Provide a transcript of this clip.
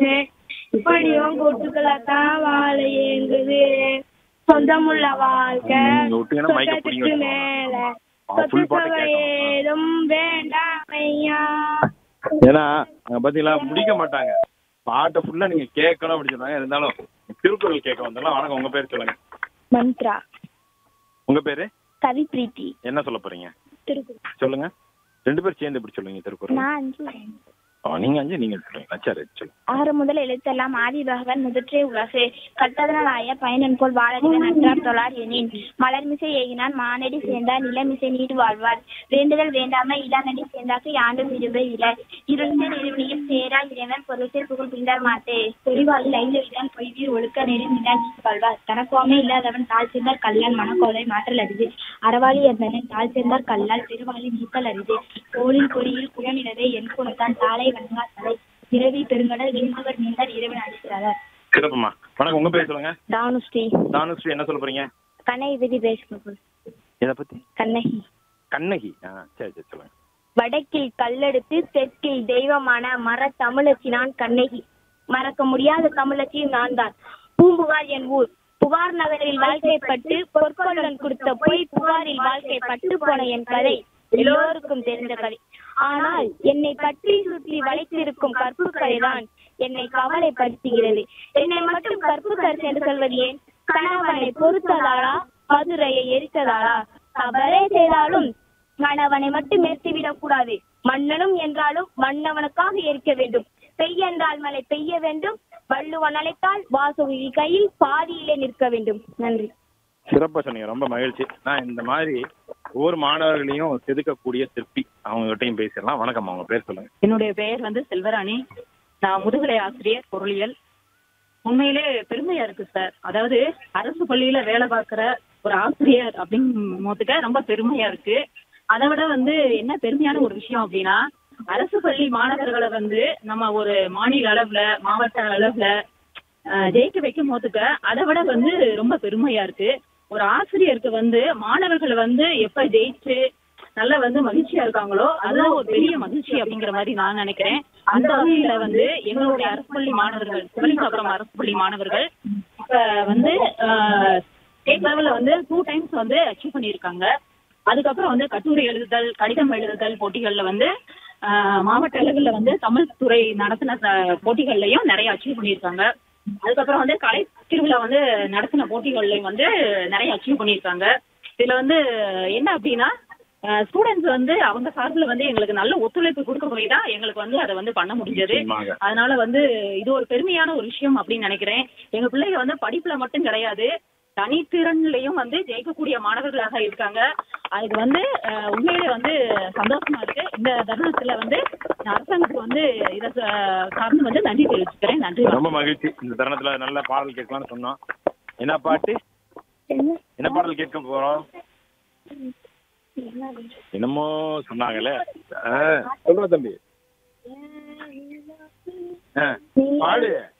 ஏங்குது இப்படியும் கூட்டுக்களாத்தான் வாழ ஏங்குது சொந்தமுள்ள வாழ்க்கை நீங்க விட்டீங்கன்னா மைக்க சொர்க்கத்துக்கு பிடிங்க. மேல அவன் full பாட்டு சொத்துக்கள் கேட்கணும். ஏதும் வேண்டாம் ஐயா ஏன்னா அங்க பாத்தீங்களா முடிக்க மாட்டாங்க பாட்டை ஃபுல்லா நீங்க கேட்கணும் அப்படின்னு சொன்னாங்க இருந்தாலும் திருக்குறள் கேட்க வந்தாலும் வணக்கம் உங்க பேர் சொல்லுங்க மந்த்ரா உங்க பேரு கவி பிரீத்தி என்ன சொல்ல போறீங்க திருக்குறள் சொல்லுங்க ரெண்டு பேரும் சேர்ந்து இப்படி சொல்லுங்க திருக்குறள் நான் அஞ்சு ஆ, நீங்க அஞ்சு நீங்க சொல்லுங்க சரி சொல்லுங்க ஆறு முதல் எழுத்தெல்லாம் ஆதி பகவன் முதற்றே உலகு கட்டதனால் ஆய பயனன் போல் வாழறிவன் நன்றார் தொழார் எனின் மலர்மிசை ஏகினான் மானடி சேர்ந்தார் நிலமிசை நீடு வாழ்வார் வேண்டுதல் வேண்டாம இளநடி சேர்ந்தாக்கு யாண்டும் விரும்ப இல இருந்த நெருவினியில் சேரா இறைவன் பொருளை புகழ் பிந்தார் மாட்டே பொறிவாளில் ஐந்தவிதான் பொய்வீர் ஒழுக்க நெருங்கினான் வாழ்வார் தனக்கோமே இல்லாதவன் தாழ் சேர்ந்தார் கல்லால் மனக்கோலை மாற்றல் அரிது அறவாளி இருந்தவன் தாழ் சேர்ந்தார் கல்லால் பெருவாளி நீத்தல் அரிது கோளில் பொறியில் குழமினவே என் குணத்தான் தாளை வணங்கா தலை இரவி பெருங்கடல் விண்பவர் நீந்தார் இறைவன் அடிக்கிறார் சிறப்புமா வணக்கம் உங்க பேர் சொல்லுங்க தானுஸ்ரீ தானுஸ்ரீ என்ன சொல்ல போறீங்க கண்ணகி பத்தி பேசணும் எதை பத்தி கண்ணகி கண்ணகி ஆ சரி சரி சொல்லுங்க வடக்கில் கல்லெடுத்து தெற்கில் தெய்வமான மர தமிழச்சி நான் கண்ணகி மறக்க முடியாத தமிழச்சி நான் தான் பூம்புகார் என் ஊர் புகார் நகரில் வாழ்க்கைப்பட்டு பொற்கொள்ளன் கொடுத்த பொய் புகாரில் வாழ்க்கைப்பட்டு போன என் கதை எல்லோருக்கும் தெரிந்த கதை ஆனால் என்னை பற்றி சுற்றி வளைத்திருக்கும் கற்பு கதைதான் என்னை கவலைப்படுத்துகிறது என்னை மட்டும் கற்பு கருத்து என்று சொல்வது ஏன் கணவனை பொறுத்ததாலா மதுரையை எரித்ததாலா தவறே செய்தாலும் கணவனை மட்டும் நிறுத்திவிடக் கூடாது மன்னனும் என்றாலும் மன்னவனுக்காக இருக்க வேண்டும் பெய் என்றால் மழை பெய்ய வேண்டும் வள்ளுவன் அழைத்தால் வாசுகி கையில் பாதியிலே நிற்க வேண்டும் நன்றி சிறப்பா சொன்னீங்க ரொம்ப மகிழ்ச்சி நான் இந்த மாதிரி ஒவ்வொரு மாணவர்களையும் செதுக்கக்கூடிய சிற்பி அவங்க கிட்டையும் பேசிடலாம் வணக்கம் அவங்க பேர் சொல்லுங்க என்னுடைய பெயர் வந்து செல்வராணி நான் முதுகலை ஆசிரியர் பொருளியல் உண்மையிலே பெருமையா இருக்கு சார் அதாவது அரசு பள்ளியில வேலை பார்க்குற ஒரு ஆசிரியர் அப்படிங்கும்போதுக்க ரொம்ப பெருமையா இருக்கு அதை விட வந்து என்ன பெருமையான ஒரு விஷயம் அப்படின்னா அரசு பள்ளி மாணவர்களை வந்து நம்ம ஒரு மாநில அளவுல மாவட்ட அளவுல அஹ், ஜெயிக்க வைக்கும் போதுக்க அதை விட வந்து ரொம்ப பெருமையா இருக்கு ஒரு ஆசிரியருக்கு வந்து மாணவர்கள் வந்து எப்ப ஜெயிச்சு நல்லா வந்து மகிழ்ச்சியா இருக்காங்களோ அதுதான் ஒரு பெரிய மகிழ்ச்சி அப்படிங்கிற மாதிரி நான் நினைக்கிறேன் அந்த வகையில வந்து எங்களுடைய அரசு பள்ளி மாணவர்கள் சிவலிங்கபுரம் அரசு பள்ளி மாணவர்கள் இப்ப வந்து ஸ்டேட் லெவல்ல வந்து டூ டைம்ஸ் வந்து அச்சீவ் பண்ணியிருக்காங்க அதுக்கப்புறம் வந்து கட்டுரை எழுதுதல் கடிதம் எழுதுதல் போட்டிகள்ல வந்து ஆஹ், மாவட்ட அளவுல வந்து தமிழ் துறை நடத்தின ச- போட்டிகள்லயும் நிறைய அச்சீவ் பண்ணியிருக்காங்க அதுக்கப்புறம் வந்து கலை திருவிழா வந்து நடத்தின போட்டிகள்லயும் வந்து நிறைய அச்சீவ் பண்ணியிருக்காங்க இதுல வந்து என்ன அப்படின்னா ஸ்டூடெண்ட்ஸ் வந்து அவங்க சார்பில் வந்து எங்களுக்கு நல்ல ஒத்துழைப்பு கொடுக்க போய் தான் எங்களுக்கு வந்து அதை வந்து பண்ண முடிஞ்சது நிச்சயமாக. அதனால வந்து இது ஒரு பெருமையான ஒரு விஷயம் அப்படின்னு நினைக்கிறேன் எங்க பிள்ளைங்க வந்து படிப்புல மட்டும் கிடையாது தனித்திறன்லயும் வந்து ஜெயிக்கக்கூடிய மாணவர்களாக இருக்காங்க அதுக்கு வந்து அஹ், உண்மையிலே வந்து சந்தோஷமா இருக்கு இந்த தருணத்துல வந்து நான் அரசாங்கத்துக்கு வந்து இதை ச- சார்ந்து வந்து நன்றி தெரிவிச்சுக்கிறேன் நன்றி ரொம்ப மகிழ்ச்சி இந்த தருணத்துல நல்ல பாடல் கேட்கலாம்னு சொன்னோம் என்ன பாட்டு என்ன பாடல் கேட்க போறோம் என்னமோ சொன்னாங்கல்ல ஆ, சொல்றா தம்பி ஆ, பாடு